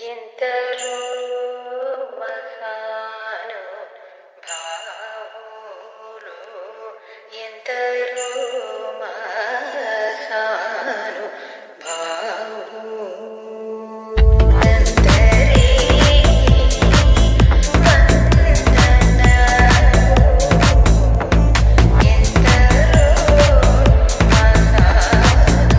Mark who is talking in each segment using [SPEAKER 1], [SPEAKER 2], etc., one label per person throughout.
[SPEAKER 1] ఎందరో మహాను భావులు ఎందరో మహాను భావులందరి వందనాలు ఎందరో మహాను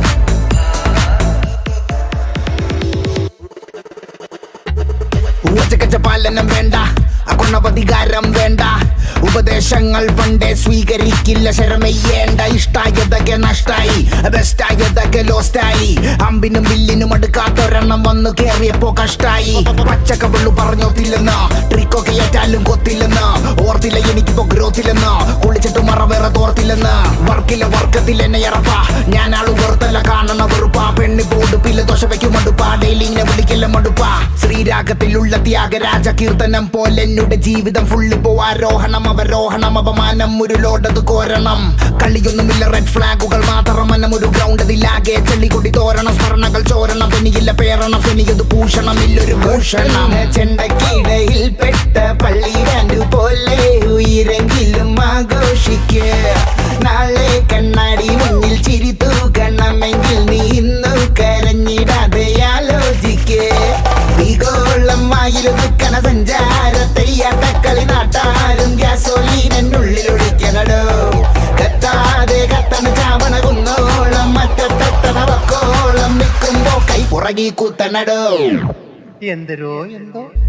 [SPEAKER 2] ഊർജകച്ച പാലനം വേണ്ട അകുണവധികാരം വേണ്ട ഉപദേശങ്ങൾ പണ്ടേ സ്വീകരിക്കില്ല ശരമയ്യേണ്ട ഇഷ്ടായതൊക്കെ നഷ്ടായി ബെസ്റ്റായതൊക്കെ ലോസ്റ്റായി അമ്പിനും വില്ലിനും അടുക്കാത്തൊരെണ്ണം വന്നു കേറിയപ്പോ കഷ്ടായി പച്ചക്കവള്ളു പറഞ്ഞോത്തില്ലെന്ന് ട്രിക്കൊക്കെ ഏറ്റാലും കൊത്തില്ലെന്ന് ഓർത്തില്ല എനിക്കിപ്പോ ഗ്രോത്തില്ലെന്ന് കുളിച്ചിട്ട് മറ വേറെ തോർത്തില്ലെന്ന് വർക്കില്ല വർക്കത്തിൽ എന്നെ ഇറപ്പ ഞാൻ ആള് വെറുത്തല്ല കാണണ വെറുപ്പ പെണ്ണി പോടുപ്പില്ല ദോശ വയ്ക്കും മടുപ്പ ഡെയിലി ഇങ്ങനെ വിളിക്കല്ല മടുപ്പ ശ്രീരാഗത്തിലുള്ള ത്യാഗരാജ കീർത്തനം പോലെ എന്നുടെ ജീവിതം ഫുള്ളിപ്പോ ആരോഹണം അവരോഹണം അപമാനം ഒരു ലോഡത് കോരണം കളിയൊന്നുമില്ല റെഡ് ഫ്ലാഗുകൾ മാത്രം മനം ഒരു ഗ്രൗണ്ട് അതിലാകെ ചെളി കൊടി തോരണം സ്മരണകൾ ചോരണം പെനിയില്ല പേരണം പെനിയത് ഭൂഷണം ഇല്ലൊരു ഭൂഷണം ചെണ്ടക്കിടയിൽ പെട്ട പള്ളിരാണ്ടു പോലെ ഉയരെങ്കിലും ആഘോഷിക്കുക നാളെ കണ്ണാടി മുന്നിൽ ചിരി തൂക്കണമെങ്കിൽ നീ ഇന്നു കരഞ്ഞിടാതെ ആലോചിക്കേ ഭീകോളമായിരുന്ന സഞ്ചാരത്തെ അട്ടക്കളി നാട്ടാരും ഗ്യാസോലീനുള്ളിൽ ഒഴിക്കണടോ കത്താതെ കത്തണ ചാവണ കുന്നോളം മറ്റത്തണ വക്കോളം നിൽക്കുമ്പോ കൈ പുറകി കുത്തണടോ
[SPEAKER 3] എന്തരോ എന്തോ